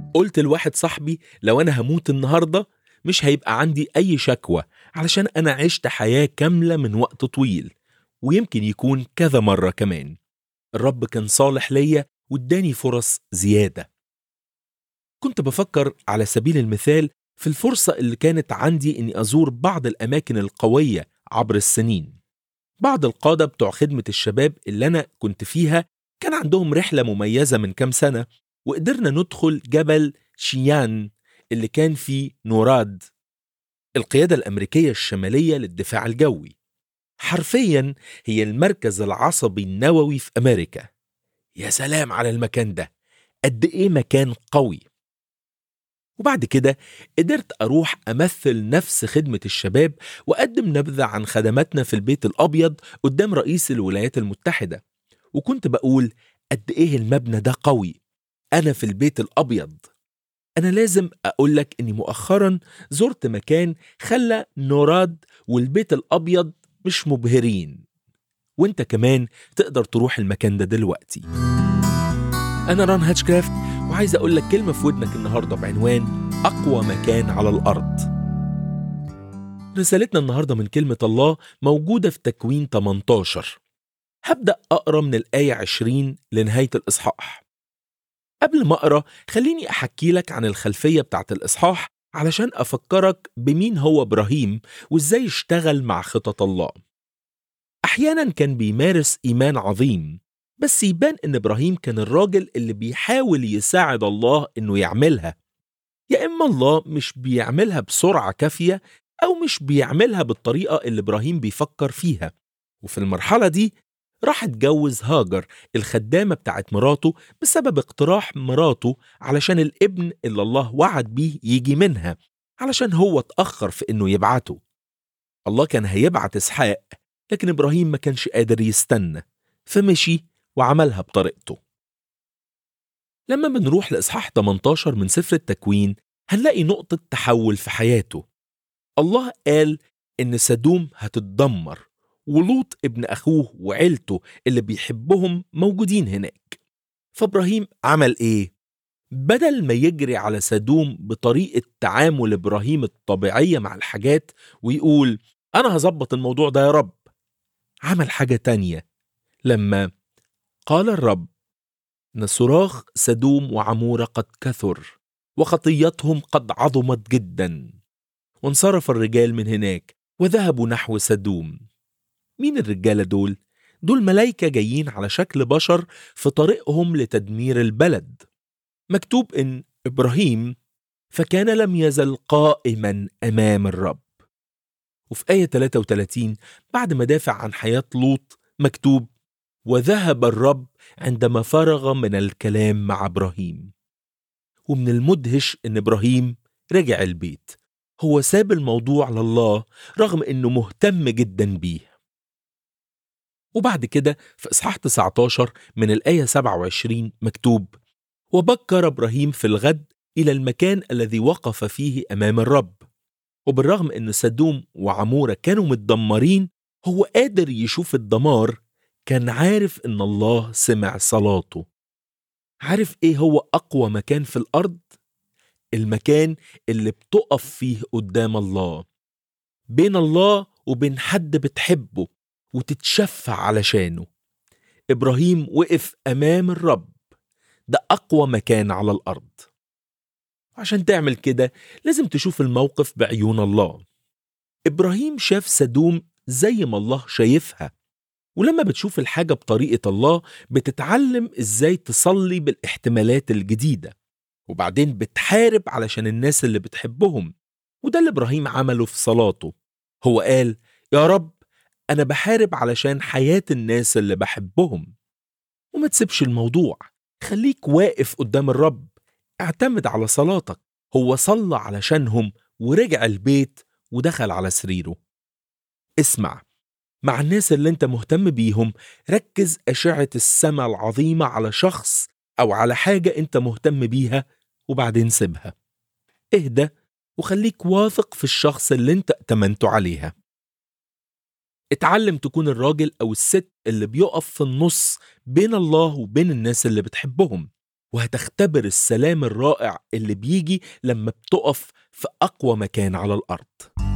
قلت لواحد صاحبي لو أنا هموت النهاردة مش هيبقى عندي أي شكوى علشان أنا عشت حياة كاملة من وقت طويل ويمكن يكون كذا مرة كمان الرب كان صالح ليا واداني فرص زيادة كنت بفكر على سبيل المثال في الفرصة اللي كانت عندي إني أزور بعض الأماكن القوية عبر السنين بعض القادة بتوع خدمة الشباب اللي أنا كنت فيها كان عندهم رحلة مميزة من كام سنة وقدرنا ندخل جبل شيان اللي كان في نوراد القيادة الأمريكية الشمالية للدفاع الجوي حرفيا هي المركز العصبي النووي في أمريكا يا سلام على المكان ده قد إيه مكان قوي وبعد كده قدرت أروح أمثل نفس خدمة الشباب وأقدم نبذة عن خدماتنا في البيت الأبيض قدام رئيس الولايات المتحدة وكنت بقول قد إيه المبنى ده قوي أنا في البيت الأبيض أنا لازم أقول لك إني مؤخرا زرت مكان خلى نوراد والبيت الأبيض مش مبهرين وانت كمان تقدر تروح المكان ده دلوقتي أنا ران هاتشكرافت وعايز أقول لك كلمة في ودنك النهاردة بعنوان أقوى مكان على الأرض رسالتنا النهاردة من كلمة الله موجودة في تكوين 18 هبدأ أقرأ من الآية 20 لنهاية الإصحاح قبل ما أقرأ خليني أحكي لك عن الخلفية بتاعت الإصحاح علشان أفكرك بمين هو إبراهيم وإزاي اشتغل مع خطط الله أحيانا كان بيمارس إيمان عظيم بس يبان إن إبراهيم كان الراجل اللي بيحاول يساعد الله إنه يعملها يا إما الله مش بيعملها بسرعة كافية أو مش بيعملها بالطريقة اللي إبراهيم بيفكر فيها وفي المرحلة دي راح اتجوز هاجر الخدامة بتاعت مراته بسبب اقتراح مراته علشان الابن اللي الله وعد بيه يجي منها علشان هو اتأخر في إنه يبعته الله كان هيبعت إسحاق لكن إبراهيم ما كانش قادر يستنى فمشي وعملها بطريقته لما بنروح لإصحاح 18 من سفر التكوين هنلاقي نقطة تحول في حياته الله قال إن سدوم هتتدمر ولوط ابن أخوه وعيلته اللي بيحبهم موجودين هناك فإبراهيم عمل إيه؟ بدل ما يجري على سدوم بطريقة تعامل إبراهيم الطبيعية مع الحاجات ويقول أنا هظبط الموضوع ده يا رب عمل حاجة تانية لما قال الرب إن صراخ سدوم وعمورة قد كثر وخطيتهم قد عظمت جدا وانصرف الرجال من هناك وذهبوا نحو سدوم مين الرجالة دول؟ دول ملايكة جايين على شكل بشر في طريقهم لتدمير البلد مكتوب إن إبراهيم فكان لم يزل قائما أمام الرب وفي آية 33 بعد ما دافع عن حياة لوط مكتوب وذهب الرب عندما فرغ من الكلام مع إبراهيم ومن المدهش إن إبراهيم رجع البيت هو ساب الموضوع لله رغم إنه مهتم جدا بيه وبعد كده في إصحاح 19 من الآية 27 مكتوب وبكر إبراهيم في الغد إلى المكان الذي وقف فيه أمام الرب وبالرغم أن سدوم وعمورة كانوا متدمرين هو قادر يشوف الدمار كان عارف أن الله سمع صلاته عارف إيه هو أقوى مكان في الأرض؟ المكان اللي بتقف فيه قدام الله بين الله وبين حد بتحبه وتتشفع علشانه إبراهيم وقف أمام الرب ده أقوى مكان على الأرض عشان تعمل كده لازم تشوف الموقف بعيون الله إبراهيم شاف سدوم زي ما الله شايفها ولما بتشوف الحاجة بطريقة الله بتتعلم إزاي تصلي بالاحتمالات الجديدة وبعدين بتحارب علشان الناس اللي بتحبهم وده اللي إبراهيم عمله في صلاته هو قال يا رب أنا بحارب علشان حياة الناس اللي بحبهم وما تسيبش الموضوع خليك واقف قدام الرب اعتمد على صلاتك هو صلى علشانهم ورجع البيت ودخل على سريره اسمع مع الناس اللي انت مهتم بيهم ركز أشعة السماء العظيمة على شخص أو على حاجة انت مهتم بيها وبعدين سيبها اهدى وخليك واثق في الشخص اللي انت ائتمنته عليها اتعلم تكون الراجل أو الست اللي بيقف في النص بين الله وبين الناس اللي بتحبهم وهتختبر السلام الرائع اللي بيجي لما بتقف في أقوى مكان على الأرض